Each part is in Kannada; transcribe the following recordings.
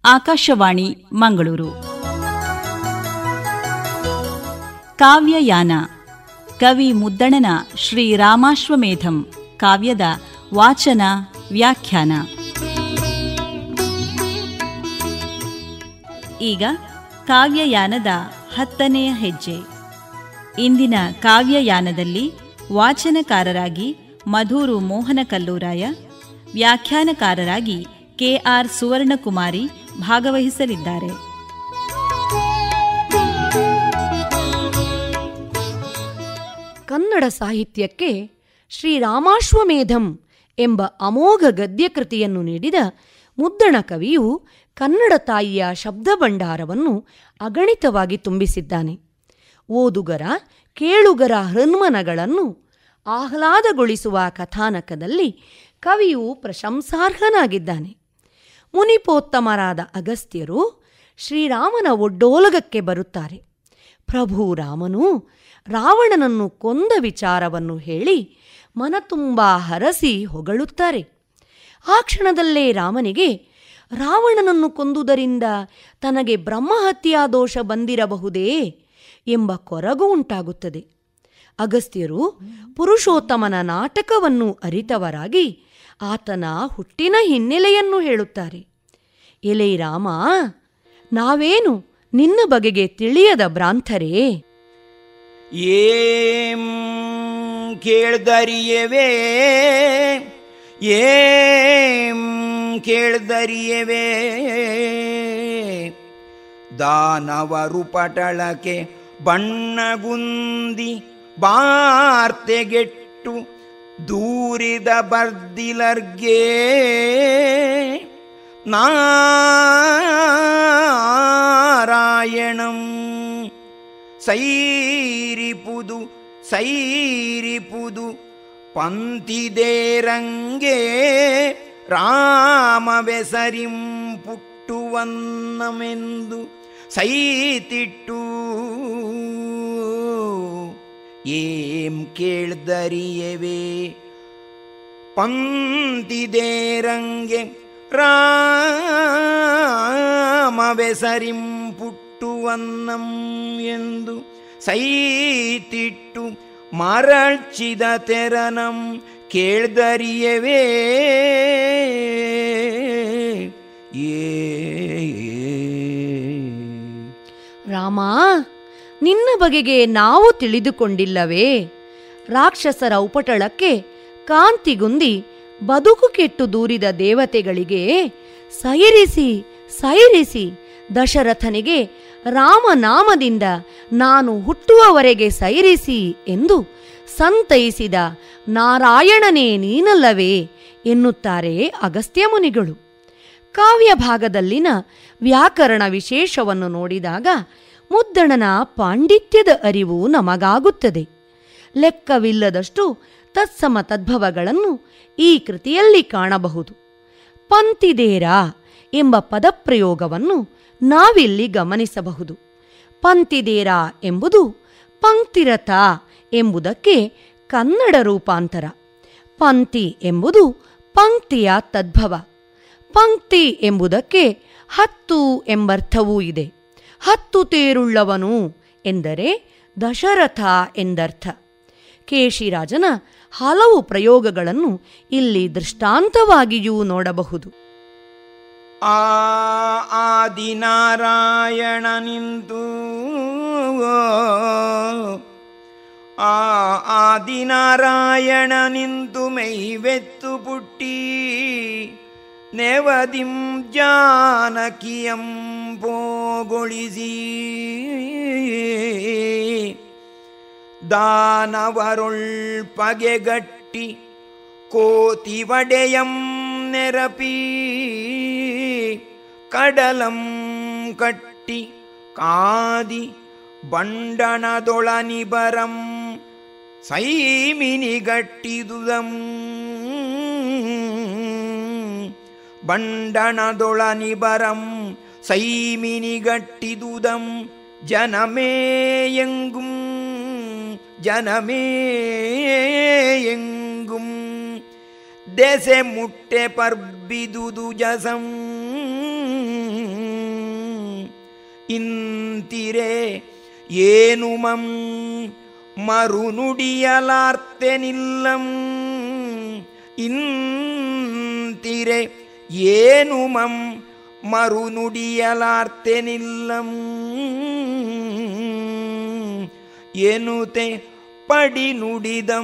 ಆಕಾಶವಾಣಿ ಮಂಗಳೂರು ಕಾವ್ಯಯಾನ ಕವಿ ಮುದ್ದಣನ ಶ್ರೀ ರಾಮಾಶ್ವಮೇಧಂ ಕಾವ್ಯದ ವಾಚನ ವ್ಯಾಖ್ಯಾನ ಈಗ ಕಾವ್ಯಯಾನದ ಹತ್ತನೆಯ ಹೆಜ್ಜೆ ಇಂದಿನ ಕಾವ್ಯಯಾನದಲ್ಲಿ ವಾಚನಕಾರರಾಗಿ ಮಧೂರು ಮೋಹನ ಕಲ್ಲೂರಾಯ ವ್ಯಾಖ್ಯಾನಕಾರರಾಗಿ ಕೆಆರ್ ಸುವರ್ಣಕುಮಾರಿ ಭಾಗವಹಿಸಲಿದ್ದಾರೆ ಕನ್ನಡ ಸಾಹಿತ್ಯಕ್ಕೆ ಶ್ರೀರಾಮಾಶ್ವಮೇಧಂ ಎಂಬ ಅಮೋಘ ಗದ್ಯಕೃತಿಯನ್ನು ನೀಡಿದ ಮುದ್ದಣ ಕವಿಯು ಕನ್ನಡ ತಾಯಿಯ ಶಬ್ದ ಭಂಡಾರವನ್ನು ಅಗಣಿತವಾಗಿ ತುಂಬಿಸಿದ್ದಾನೆ ಓದುಗರ ಕೇಳುಗರ ಹೃನ್ಮನಗಳನ್ನು ಆಹ್ಲಾದಗೊಳಿಸುವ ಕಥಾನಕದಲ್ಲಿ ಕವಿಯು ಪ್ರಶಂಸಾರ್ಹನಾಗಿದ್ದಾನೆ ಮುನಿಪೋತ್ತಮರಾದ ಅಗಸ್ತ್ಯರು ಶ್ರೀರಾಮನ ಒಡ್ಡೋಲಗಕ್ಕೆ ಬರುತ್ತಾರೆ ಪ್ರಭು ರಾಮನು ರಾವಣನನ್ನು ಕೊಂದ ವಿಚಾರವನ್ನು ಹೇಳಿ ಮನತುಂಬ ಹರಸಿ ಹೊಗಳುತ್ತಾರೆ ಆ ಕ್ಷಣದಲ್ಲೇ ರಾಮನಿಗೆ ರಾವಣನನ್ನು ಕೊಂದುದರಿಂದ ತನಗೆ ಬ್ರಹ್ಮಹತ್ಯಾ ದೋಷ ಬಂದಿರಬಹುದೇ ಎಂಬ ಕೊರಗು ಉಂಟಾಗುತ್ತದೆ ಅಗಸ್ತ್ಯರು ಪುರುಷೋತ್ತಮನ ನಾಟಕವನ್ನು ಅರಿತವರಾಗಿ ಆತನ ಹುಟ್ಟಿನ ಹಿನ್ನೆಲೆಯನ್ನು ಹೇಳುತ್ತಾರೆ ಎಲೈ ರಾಮ ನಾವೇನು ನಿನ್ನ ಬಗೆಗೆ ತಿಳಿಯದ ಭ್ರಾಂತರೇ ಏಂ ಕೇಳ್ದರಿಯವೇ ಏಂ ಕೇಳ್ದರಿಯವೇ ದಾನವರು ಪಟಳಕ್ಕೆ ಬಣ್ಣಗುಂದಿ ಬಾರ್ತೆಗೆಟ್ಟು ದೂರಿದ ಬರ್ದಿಲರ್ಗೆ ನಾರಾಯಣಂ ಸೈರಿಪುದು ಸೈರಿಪುದು ಪಂತಿದೇರಂಗೆ ರಾಮವೆಸರಿಂ ಪುಟ್ಟುವನ್ನಮೆಂದು ಸೈತಿಟ್ಟು ಏಂ ಕೇಳ್ದರಿಯವೇ ಪಂತಿದೇರಂಗೆ ರಾಮವೆಸರಿಂ ಪುಟ್ಟುವನ್ನಂ ಎಂದು ಸೈತಿಟ್ಟು ಮರಳ್ಚಿದ ತೆರನಂ ಕೇಳ್ದರಿಯವೇ ಏ ರಾಮ ನಿನ್ನ ಬಗೆಗೆ ನಾವು ತಿಳಿದುಕೊಂಡಿಲ್ಲವೇ ರಾಕ್ಷಸರ ಉಪಟಳಕ್ಕೆ ಕಾಂತಿಗುಂದಿ ಬದುಕು ಕೆಟ್ಟು ದೂರಿದ ದೇವತೆಗಳಿಗೆ ಸೈರಿಸಿ ಸೈರಿಸಿ ದಶರಥನಿಗೆ ರಾಮನಾಮದಿಂದ ನಾನು ಹುಟ್ಟುವವರೆಗೆ ಸೈರಿಸಿ ಎಂದು ಸಂತೈಸಿದ ನಾರಾಯಣನೇ ನೀನಲ್ಲವೇ ಎನ್ನುತ್ತಾರೆ ಅಗಸ್ತ್ಯ ಮುನಿಗಳು ಕಾವ್ಯ ಭಾಗದಲ್ಲಿನ ವ್ಯಾಕರಣ ವಿಶೇಷವನ್ನು ನೋಡಿದಾಗ ಮುದ್ದಣನ ಪಾಂಡಿತ್ಯದ ಅರಿವು ನಮಗಾಗುತ್ತದೆ ಲೆಕ್ಕವಿಲ್ಲದಷ್ಟು ತತ್ಸಮ ತದ್ಭವಗಳನ್ನು ಈ ಕೃತಿಯಲ್ಲಿ ಕಾಣಬಹುದು ಪಂತಿದೇರ ಎಂಬ ಪದಪ್ರಯೋಗವನ್ನು ನಾವಿಲ್ಲಿ ಗಮನಿಸಬಹುದು ಪಂತಿದೇರ ಎಂಬುದು ಪಂಕ್ತಿರಥ ಎಂಬುದಕ್ಕೆ ಕನ್ನಡ ರೂಪಾಂತರ ಪಂಕ್ತಿ ಎಂಬುದು ಪಂಕ್ತಿಯ ತದ್ಭವ ಪಂಕ್ತಿ ಎಂಬುದಕ್ಕೆ ಹತ್ತು ಎಂಬರ್ಥವೂ ಇದೆ ಹತ್ತು ತೇರುಳ್ಳವನು ಎಂದರೆ ದಶರಥ ಎಂದರ್ಥ ಕೇಶಿರಾಜನ ಹಲವು ಪ್ರಯೋಗಗಳನ್ನು ಇಲ್ಲಿ ದೃಷ್ಟಾಂತವಾಗಿಯೂ ನೋಡಬಹುದು ಆ ಆದಿನಾರಾಯಣ ನಿಂತು ಆ ಆದಿನಾರಾಯಣ ನಿಂತು ಮೈವೆತ್ತು ಪುಟ್ಟಿ ನೆವದಿಂ ಜಾನಕಿಯಂ ಪೋಗೊಳಿಸಿ ದಾನವರೊಳ್ ಪಗೆಗಟ್ಟಿ ಕೋತಿವಡೆಯಂ ನೆರಪಿ ಕಡಲಂ ಕಟ್ಟಿ ಕಾದಿ ಬಂಡಣದೊಳನಿಬರಂ ಸೈಮಿನಿಗಟ್ಟಿದುದಂ ಬಂಡಣದೊಳನಿಬರಂ സൈമിനികട്ടിദുതം ജനമേയെങ്കും ജനമേയെങ്കും ദശ മുട്ടെ പർബിദുദു ജസം ಇಂತಿರೆ ಏನು ಮಂ ಮರುನುಡಿಯಲಾರ್ತೆನಿಲ್ಲಂ ಇಂತಿರೆ ಏನು ಮಂ ಮರುನುಡಿಯಲಾರ್ತೆನಿಲ್ಲಂ ಎನುತೆ ಪಡಿ ನುಡಿದಂ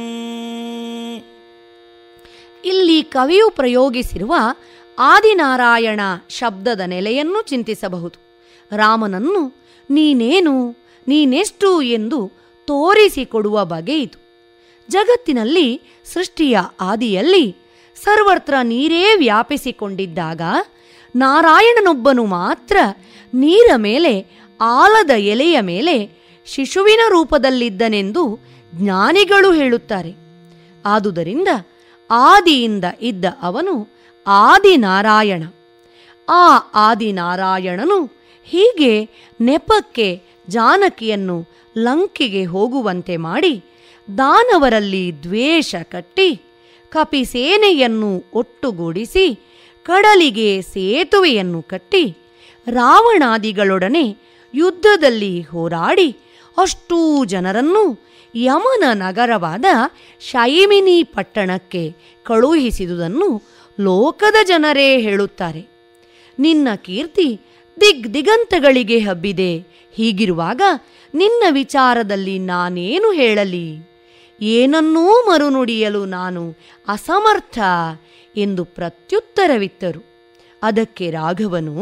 ಇಲ್ಲಿ ಕವಿಯು ಪ್ರಯೋಗಿಸಿರುವ ಆದಿನಾರಾಯಣ ಶಬ್ದದ ನೆಲೆಯನ್ನು ಚಿಂತಿಸಬಹುದು ರಾಮನನ್ನು ನೀನೇನು ನೀನೆಷ್ಟು ಎಂದು ತೋರಿಸಿಕೊಡುವ ಬಗೆ ಇದು ಜಗತ್ತಿನಲ್ಲಿ ಸೃಷ್ಟಿಯ ಆದಿಯಲ್ಲಿ ಸರ್ವತ್ರ ನೀರೇ ವ್ಯಾಪಿಸಿಕೊಂಡಿದ್ದಾಗ ನಾರಾಯಣನೊಬ್ಬನು ಮಾತ್ರ ನೀರ ಮೇಲೆ ಆಲದ ಎಲೆಯ ಮೇಲೆ ಶಿಶುವಿನ ರೂಪದಲ್ಲಿದ್ದನೆಂದು ಜ್ಞಾನಿಗಳು ಹೇಳುತ್ತಾರೆ ಆದುದರಿಂದ ಆದಿಯಿಂದ ಇದ್ದ ಅವನು ಆದಿನಾರಾಯಣ ಆ ಆದಿನಾರಾಯಣನು ಹೀಗೆ ನೆಪಕ್ಕೆ ಜಾನಕಿಯನ್ನು ಲಂಕೆಗೆ ಹೋಗುವಂತೆ ಮಾಡಿ ದಾನವರಲ್ಲಿ ದ್ವೇಷ ಕಟ್ಟಿ ಕಪಿಸೇನೆಯನ್ನು ಒಟ್ಟುಗೂಡಿಸಿ ಕಡಲಿಗೆ ಸೇತುವೆಯನ್ನು ಕಟ್ಟಿ ರಾವಣಾದಿಗಳೊಡನೆ ಯುದ್ಧದಲ್ಲಿ ಹೋರಾಡಿ ಅಷ್ಟೂ ಜನರನ್ನು ಯಮನ ನಗರವಾದ ಶೈಮಿನಿ ಪಟ್ಟಣಕ್ಕೆ ಕಳುಹಿಸಿದುದನ್ನು ಲೋಕದ ಜನರೇ ಹೇಳುತ್ತಾರೆ ನಿನ್ನ ಕೀರ್ತಿ ದಿಗ್ ದಿಗಂತಗಳಿಗೆ ಹಬ್ಬಿದೆ ಹೀಗಿರುವಾಗ ನಿನ್ನ ವಿಚಾರದಲ್ಲಿ ನಾನೇನು ಹೇಳಲಿ ಏನನ್ನೂ ಮರುನುಡಿಯಲು ನಾನು ಅಸಮರ್ಥ ಎಂದು ಪ್ರತ್ಯುತ್ತರವಿತ್ತರು ಅದಕ್ಕೆ ರಾಘವನು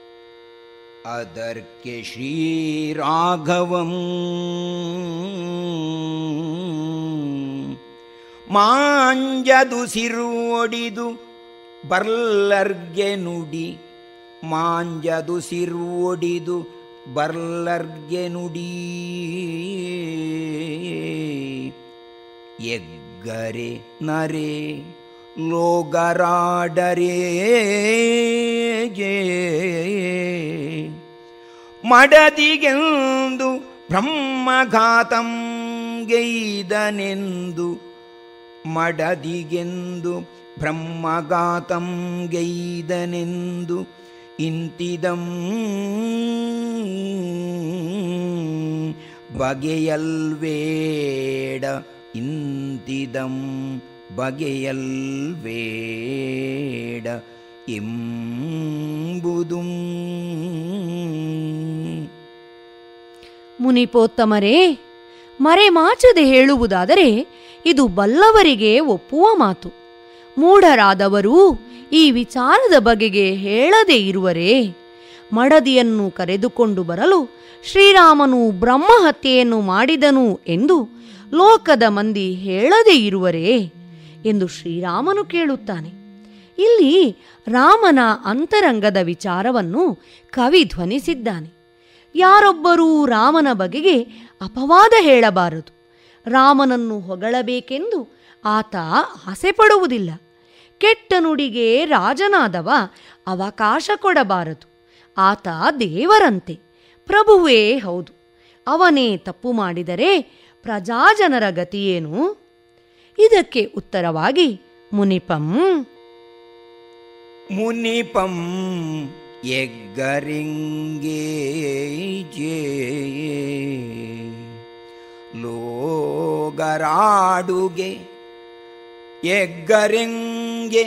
ಅದರ್ಕೆ ಶ್ರೀರಾಘವಂ ಮಾಂಜದು ಸಿರುವೊಡಿದು ಬರ್ಲರ್ಗೆ ನುಡಿ ಮಾಂಜದು ಸಿರುವೊಡಿದು ಬರ್ಲರ್ಗೆ ನುಡಿ ಎಗ್ಗರೆ ನರೆ ಲೋಗರಾಡರೇ ಮಡದಿಗೆಂದು ಬ್ರಹ್ಮಘಾತಂ ಗೈದನೆಂದು ಮಡದಿಗೆಂದು ಬ್ರಹ್ಮಘಾತಂ ಗೈದನೆಂದು ಇಂತಿದಂ ಬಗೆಯಲ್ವೇಡ ಇಂತಿದಂ ಬಗೆಯಲ್ವೇಡ ಎಂಬುದುಂ ಮುನಿಪೋತ್ತಮರೇ ಮರೆಮಾಚದೆ ಹೇಳುವುದಾದರೆ ಇದು ಬಲ್ಲವರಿಗೆ ಒಪ್ಪುವ ಮಾತು ಮೂಢರಾದವರೂ ಈ ವಿಚಾರದ ಬಗೆಗೆ ಹೇಳದೇ ಇರುವರೇ ಮಡದಿಯನ್ನು ಕರೆದುಕೊಂಡು ಬರಲು ಶ್ರೀರಾಮನು ಬ್ರಹ್ಮಹತ್ಯೆಯನ್ನು ಮಾಡಿದನು ಎಂದು ಲೋಕದ ಮಂದಿ ಹೇಳದೇ ಇರುವರೇ ಎಂದು ಶ್ರೀರಾಮನು ಕೇಳುತ್ತಾನೆ ಇಲ್ಲಿ ರಾಮನ ಅಂತರಂಗದ ವಿಚಾರವನ್ನು ಕವಿ ಧ್ವನಿಸಿದ್ದಾನೆ ಯಾರೊಬ್ಬರೂ ರಾಮನ ಬಗೆಗೆ ಅಪವಾದ ಹೇಳಬಾರದು ರಾಮನನ್ನು ಹೊಗಳಬೇಕೆಂದು ಆತ ಆಸೆ ಪಡುವುದಿಲ್ಲ ಕೆಟ್ಟ ನುಡಿಗೆ ರಾಜನಾದವ ಅವಕಾಶ ಕೊಡಬಾರದು ಆತ ದೇವರಂತೆ ಪ್ರಭುವೇ ಹೌದು ಅವನೇ ತಪ್ಪು ಮಾಡಿದರೆ ಪ್ರಜಾಜನರ ಗತಿಯೇನು ಇದಕ್ಕೆ ಉತ್ತರವಾಗಿ ಮುನಿಪಂ ಮುನಿಪಂ ಎಗ್ಗರಿಂಗೇ ಜೇ ಲೋಗರಾಡುಗೆ ಎಗ್ಗರಿಂಗೆ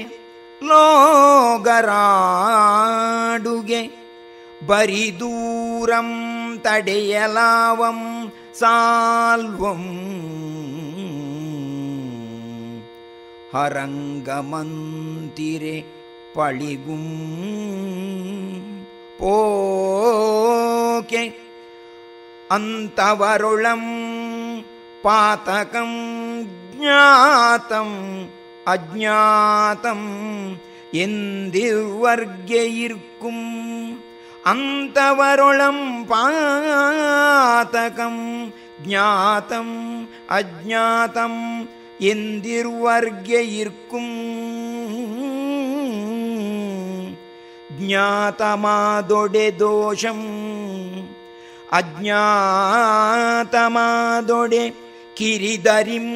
ಲೋಗರಾಡುಗೆ ಬರಿದೂರಂ ತಡೆಯಲಾವಂ ಸಾಲ್ವಂ ಹರಂಗಮಂತಿರೆ ಪಳಿಗುಂ ಪೋಕೆ ಅಂತವರುಳಂ ಪಾತಕಂ ಜ್ಞಾತಂ அஜ்ஞாதம் எந்திர்வர்க்கே இருக்கும் அந்தவருளம் பாதகம் ஞாதம் அஜ்ஞாதம் எந்திர்வர்க்கே இருக்கும் ಜ್ಞಾತಮಾದೊಡೆ ದೋಷಂ ಅಜ್ಞಾತಮಾದೊಡೆ ಕಿರಿದರಿಂ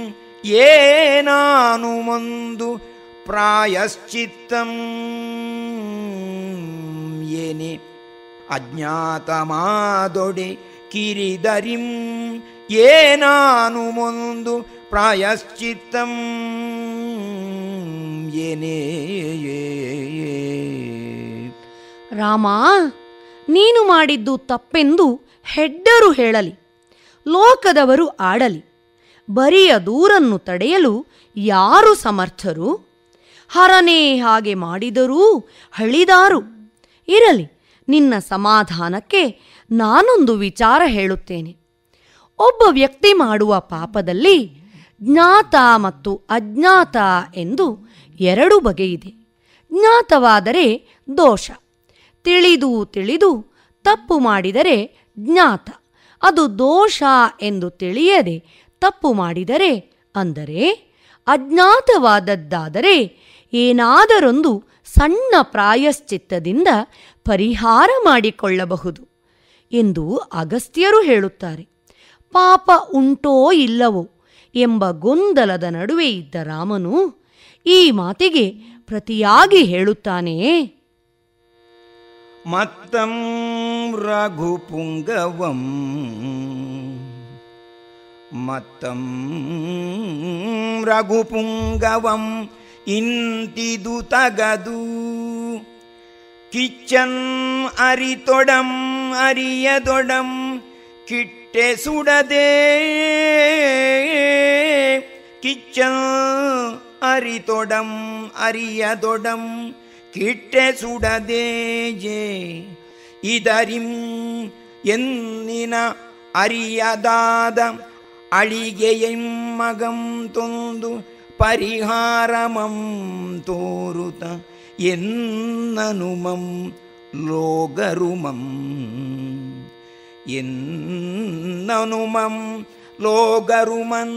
ಏನಾನು ಒಂದು ಪ್ರಾಯಶ್ಚಿತ್ತಂ ಏನೆ ಅಜ್ಞಾತಮಾದೊಡೆ ಕಿರಿದರಿಂ ಏನಾನು ಮುಂದು ಪ್ರಾಯಶ್ಚಿತ್ತಂ ಏನೇ ರಾಮ ನೀನು ಮಾಡಿದ್ದು ತಪ್ಪೆಂದು ಹೆಡ್ಡರು ಹೇಳಲಿ ಲೋಕದವರು ಆಡಲಿ ಬರಿಯ ದೂರನ್ನು ತಡೆಯಲು ಯಾರು ಸಮರ್ಥರು ಹರನೇ ಹಾಗೆ ಮಾಡಿದರೂ ಹಳಿದಾರು ಇರಲಿ ನಿನ್ನ ಸಮಾಧಾನಕ್ಕೆ ನಾನೊಂದು ವಿಚಾರ ಹೇಳುತ್ತೇನೆ ಒಬ್ಬ ವ್ಯಕ್ತಿ ಮಾಡುವ ಪಾಪದಲ್ಲಿ ಜ್ಞಾತ ಮತ್ತು ಅಜ್ಞಾತ ಎಂದು ಎರಡು ಬಗೆಯಿದೆ ಜ್ಞಾತವಾದರೆ ದೋಷ ತಿಳಿದು ತಿಳಿದು ತಪ್ಪು ಮಾಡಿದರೆ ಜ್ಞಾತ ಅದು ದೋಷ ಎಂದು ತಿಳಿಯದೆ ತಪ್ಪು ಮಾಡಿದರೆ ಅಂದರೆ ಅಜ್ಞಾತವಾದದ್ದಾದರೆ ಏನಾದರೊಂದು ಸಣ್ಣ ಪ್ರಾಯಶ್ಚಿತ್ತದಿಂದ ಪರಿಹಾರ ಮಾಡಿಕೊಳ್ಳಬಹುದು ಎಂದು ಅಗಸ್ತ್ಯರು ಹೇಳುತ್ತಾರೆ ಪಾಪ ಉಂಟೋ ಇಲ್ಲವೋ ಎಂಬ ಗೊಂದಲದ ನಡುವೆ ಇದ್ದ ರಾಮನು ಈ ಮಾತಿಗೆ ಪ್ರತಿಯಾಗಿ ಹೇಳುತ್ತಾನೆ ಮತ್ತಂ ರಘುಪುಂಗವಂ ಮತ್ತಂ ರಘುಪುಂಗವಂ ಇಂತಿದು ತಗದು ಕಿಚ್ಚನ್ ಅರಿತೊಡಂ ಅರಿಯದೊಡಂ ಕಿಟ್ಟೆ ಸುಡದೆ ಕಿಚ್ಚನ್ ಅರಿತೊಡಂ ಅರಿಯದೊಡಂ ಕಿಟ್ಟೆ ಸುಡದೆ ಜೇ ಇದರಿಂ ಎನ್ನಿನ ಅರಿಯದಾದ ಅಳಿಗೆಯಂ ಮಗಂ ತೊಂದು ಪರಿಹಾರಮಂ ತೋರುತ ಎನ್ನನುಮಂ ಲೋಗರುಮಂ ಎನ್ನನುಮಂ ಲೋಗರುಮನ್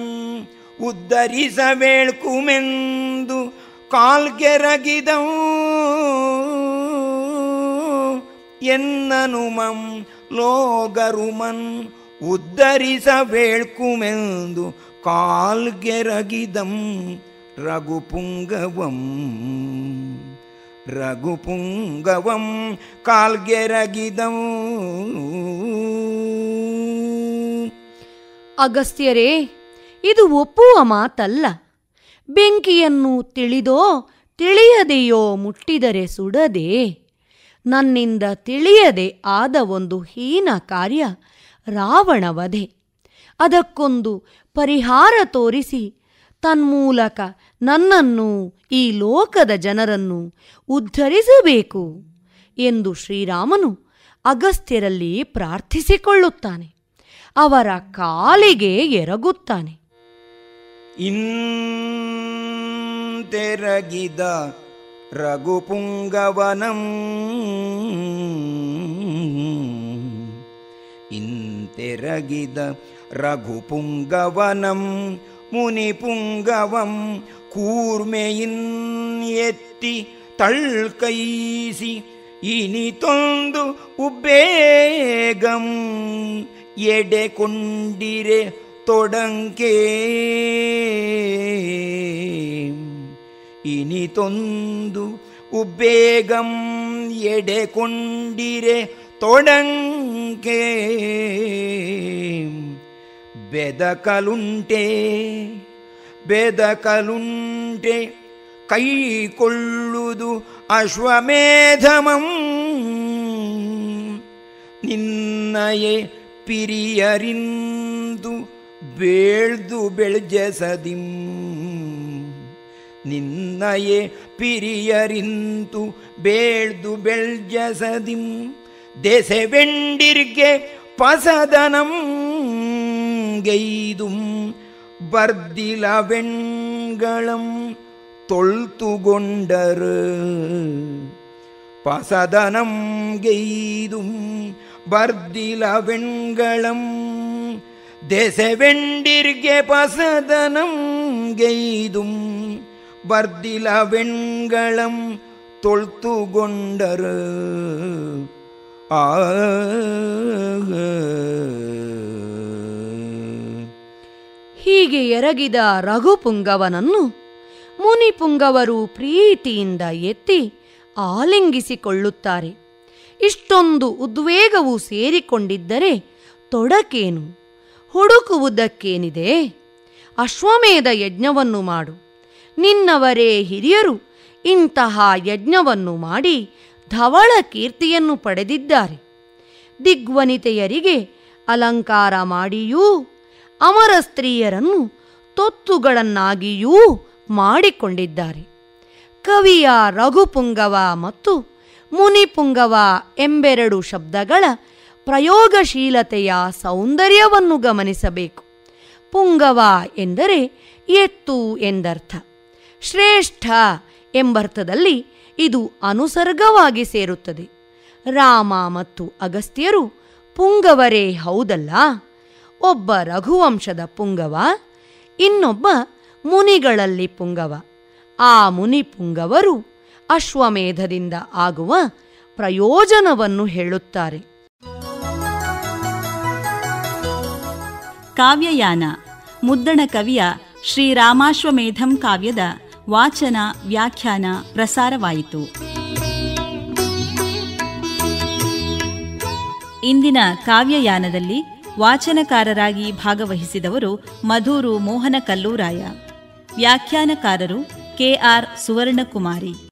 ಉದ್ಧರಿಸಬೇಳ್ಕುಮೆಂದು ಕಾಲ್ಗೆರಗಿದವು ಎನ್ನನುಮಂ ಲೋಗರುಮನ್ ಉದ್ಧರಿಸಬೇಳ್ಕುಮೆಂದು ಕಾಲ್ಗೆರಗಿದಂ ರಘುಪುಂಗವಂ ರಘುಪುಂಗವಂ ಕಾಲ್ಗೆರಗಿದಂ ಅಗಸ್ತ್ಯರೇ ಇದು ಒಪ್ಪುವ ಮಾತಲ್ಲ ಬೆಂಕಿಯನ್ನು ತಿಳಿದೋ ತಿಳಿಯದೆಯೋ ಮುಟ್ಟಿದರೆ ಸುಡದೆ ನನ್ನಿಂದ ತಿಳಿಯದೆ ಆದ ಒಂದು ಹೀನ ಕಾರ್ಯ ರಾವಣ ವಧೆ ಅದಕ್ಕೊಂದು ಪರಿಹಾರ ತೋರಿಸಿ ತನ್ಮೂಲಕ ನನ್ನನ್ನು ಈ ಲೋಕದ ಜನರನ್ನು ಉದ್ಧರಿಸಬೇಕು ಎಂದು ಶ್ರೀರಾಮನು ಅಗಸ್ತ್ಯರಲ್ಲಿ ಪ್ರಾರ್ಥಿಸಿಕೊಳ್ಳುತ್ತಾನೆ ಅವರ ಕಾಲಿಗೆ ಎರಗುತ್ತಾನೆ ಇಂತೆರಗಿದ ರಘುಪುಂಗವನಂ ಇಂತೆರಗಿದ ರಘುಪುಂಗವನಂ ಮುನಿಪುಂಗವಂ ಕೂರ್ಮೆಯಿನ್ ಎತ್ತಿ ತಳ್ಕೈಸಿ ಇನಿತೊಂದು ಉಬ್ಬೇಗಂ ಎಡೆಕೊಂಡಿರೆ ತೊಡಂಕೆ ಇನಿತೊಂದು ಉಬ್ಬೇಗಂ ಎಡೆಕೊಂಡಿರೆ ತೊಡಂಕೆ ಬೆದಕಲುಂಟೆ ಬೆದಕಲುಂಟೆ ಕೈಕೊಳ್ಳುವುದು ಅಶ್ವಮೇಧಮಂ ನಿನ್ನಯೇ ಪಿರಿಯರಿಂದು ಬೇಳ್ದು ಬೆಳ್ಜಸದಿಂ ನಿನ್ನಯೇ ಪಿರಿಯರಿಂತು ಬೇಳ್ದು ಬೆಳ್ಜಸದಿಂ ದೆಸೆವೆಂಡಿರ್ಗೆ ಪಸದನಂ ഗെയ്തും ബർദില വെൺകളം തൊൾത്തുകൊണ്ടറ് പസദനം ഗെയ്തും ബർദില വെൺകളം ദശവെണ്ടിർಗೆ പസദനം ഗെയ്തും ബർദില വെൺകളം തൊൾത്തുകൊണ്ടറ് ಆ ಹೀಗೆ ಎರಗಿದ ರಘುಪುಂಗವನನ್ನು ಮುನಿಪುಂಗವರು ಪ್ರೀತಿಯಿಂದ ಎತ್ತಿ ಆಲಿಂಗಿಸಿಕೊಳ್ಳುತ್ತಾರೆ ಇಷ್ಟೊಂದು ಉದ್ವೇಗವು ಸೇರಿಕೊಂಡಿದ್ದರೆ ತೊಡಕೇನು ಹುಡುಕುವುದಕ್ಕೇನಿದೆ ಅಶ್ವಮೇಧ ಯಜ್ಞವನ್ನು ಮಾಡು ನಿನ್ನವರೇ ಹಿರಿಯರು ಇಂತಹ ಯಜ್ಞವನ್ನು ಮಾಡಿ ಧವಳ ಕೀರ್ತಿಯನ್ನು ಪಡೆದಿದ್ದಾರೆ ದಿಗ್ವನಿತೆಯರಿಗೆ ಅಲಂಕಾರ ಮಾಡಿಯೂ ಅಮರ ಸ್ತ್ರೀಯರನ್ನು ತೊತ್ತುಗಳನ್ನಾಗಿಯೂ ಮಾಡಿಕೊಂಡಿದ್ದಾರೆ ಕವಿಯ ರಘುಪುಂಗವ ಮತ್ತು ಮುನಿಪುಂಗವ ಎಂಬೆರಡು ಶಬ್ದಗಳ ಪ್ರಯೋಗಶೀಲತೆಯ ಸೌಂದರ್ಯವನ್ನು ಗಮನಿಸಬೇಕು ಪುಂಗವ ಎಂದರೆ ಎತ್ತು ಎಂದರ್ಥ ಶ್ರೇಷ್ಠ ಎಂಬರ್ಥದಲ್ಲಿ ಇದು ಅನುಸರ್ಗವಾಗಿ ಸೇರುತ್ತದೆ ರಾಮ ಮತ್ತು ಅಗಸ್ತ್ಯರು ಪುಂಗವರೇ ಹೌದಲ್ಲ ಒಬ್ಬ ರಘುವಂಶದ ಪುಂಗವ ಇನ್ನೊಬ್ಬ ಮುನಿಗಳಲ್ಲಿ ಪುಂಗವ ಆ ಮುನಿ ಪುಂಗವರು ಅಶ್ವಮೇಧದಿಂದ ಆಗುವ ಪ್ರಯೋಜನವನ್ನು ಹೇಳುತ್ತಾರೆ ಕಾವ್ಯಯಾನ ಮುದ್ದಣ ಕವಿಯ ಶ್ರೀರಾಮಾಶ್ವಮೇಧಂ ಕಾವ್ಯದ ವಾಚನ ವ್ಯಾಖ್ಯಾನ ಪ್ರಸಾರವಾಯಿತು ಇಂದಿನ ಕಾವ್ಯಯಾನದಲ್ಲಿ ವಾಚನಕಾರರಾಗಿ ಭಾಗವಹಿಸಿದವರು ಮಧೂರು ಮೋಹನ ಕಲ್ಲೂರಾಯ ವ್ಯಾಖ್ಯಾನಕಾರರು ಕೆಆರ್ ಸುವರ್ಣಕುಮಾರಿ